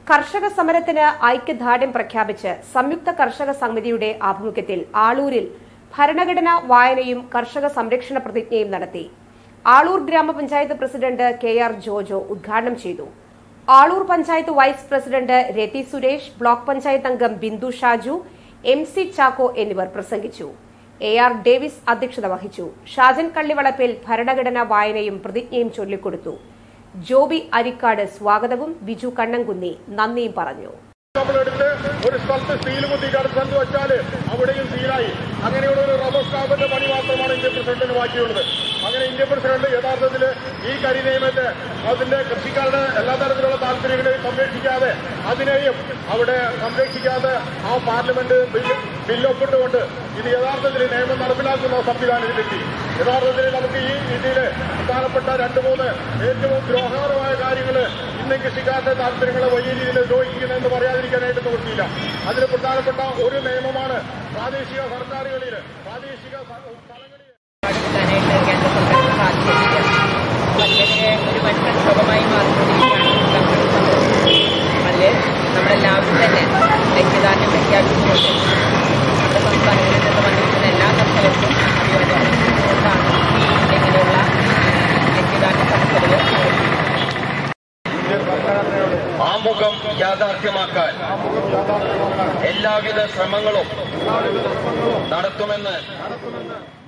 കർഷക സമരത്തിന് ഐക്യദാർഢ്യം പ്രഖ്യാപിച്ച് സംയുക്ത കർഷക സമിതിയുടെ ആഭിമുഖ്യത്തിൽ ആളൂരിൽ ഭരണഘടനാ വായനയും കർഷക സംരക്ഷണ പ്രതിജ്ഞയും നടത്തി ആളൂർ ഗ്രാമപഞ്ചായത്ത് പ്രസിഡന്റ് കെ ആർ ജോജോ ഉദ്ഘാടനം ചെയ്തു Aloor panchayat vice president Rathi Suresh block panchayat അംഗം ബിന്ദു ഷാജു എം സി ചാക്കോ എന്നിവർ പ്രസംഗിച്ചു എ ആർ ഡേവിസ് അധ്യക്ഷത വഹിച്ചു ഷാജൻ കള്ളിവളപ്പിൽ ഭരണഘടനാ വായനയും പ്രതിജ്ഞയും ചൊല്ലിക്കൊടുത്തു ജോബി അരിക്കാട് സ്വാഗതവും ബിജു കണ്ണൻകുന്നി നന്ദിയും പറഞ്ഞു നമ്മളെടുത്ത് ഒരു സ്ഥലത്ത് സ്റ്റീൽ കുത്തിയിട്ട് അടുത്ത സ്ഥലത്ത് വെച്ചാൽ അവിടെയും സീലായി അങ്ങനെയുള്ള ഒരു റബ്ബർ സ്റ്റാമ്പിന്റെ പണി മാത്രമാണ് ഇന്ത്യൻ പ്രസിഡന്റിന് ബാക്കിയുള്ളത് അങ്ങനെ ഇന്ത്യൻ പ്രസിഡന്റ് യഥാർത്ഥത്തിൽ ഈ കരി നിയമത്തെ അതിന്റെ കൃഷിക്കാരുടെ എല്ലാ തരത്തിലുള്ള താല്പര്യങ്ങളെയും സംരക്ഷിക്കാതെ അതിനെയും അവിടെ സംരക്ഷിക്കാതെ ആ പാർലമെന്റ് ബില്ല് ബില്ലൊപ്പിട്ടുകൊണ്ട് ഇത് യഥാർത്ഥത്തിൽ നിയമം നടപ്പിലാക്കുന്ന സംവിധാനത്തിലെത്തി യഥാർത്ഥത്തിൽ നമുക്ക് ഈ രീതിയിൽ പ്രധാനപ്പെട്ട രണ്ട് മൂന്ന് ഏറ്റവും ദ്രോഹകരമായ കാര്യങ്ങൾ ഇന്ന് കൃഷിക്കാരുടെ താല്പര്യങ്ങളെ വലിയ രീതിയിൽ ദ്രോഹിക്കുന്നതെന്ന് പറയാതിരിക്കാനായിട്ട് നിവൃത്തിയില്ല അതിൽ പ്രധാനപ്പെട്ട ഒരു നിയമമാണ് പ്രാദേശിക സർക്കാരുകളിൽ പ്രാദേശിക സ- സ്ഥലങ്ങളിൽ എടുക്കാനായിട്ട് കേന്ദ്ര സർക്കാരിന് സാധിച്ചിട്ടില്ല അതിനെതിരെ ഒരു വൻ പ്രക്ഷോഭമായി മാറിക്കൊണ്ടിരിക്കുകയാണ് അതിൽ നമ്മളെല്ലാവരും തന്നെ ഐക്യദാർഢ്യം പ്രഖ്യാപിച്ചുകൊണ്ട് നമ്മുടെ സംസ്ഥാനങ്ങളിൽ നിന്ന് വന്നിരിക്കുന്ന എല്ലാ കർഷകർക്കും അഭിവാദ്യം അർപ്പിച്ചുകൊണ്ടാണ് ഇങ്ങനെയുള്ള ഐക്യദാർഢ്യ സദസ്സുകൾ ആമുഖം യാഥാർത്ഥ്യമാക്കാൻ എല്ലാവിധ ശ്രമങ്ങളും നടത്തുമെന്ന്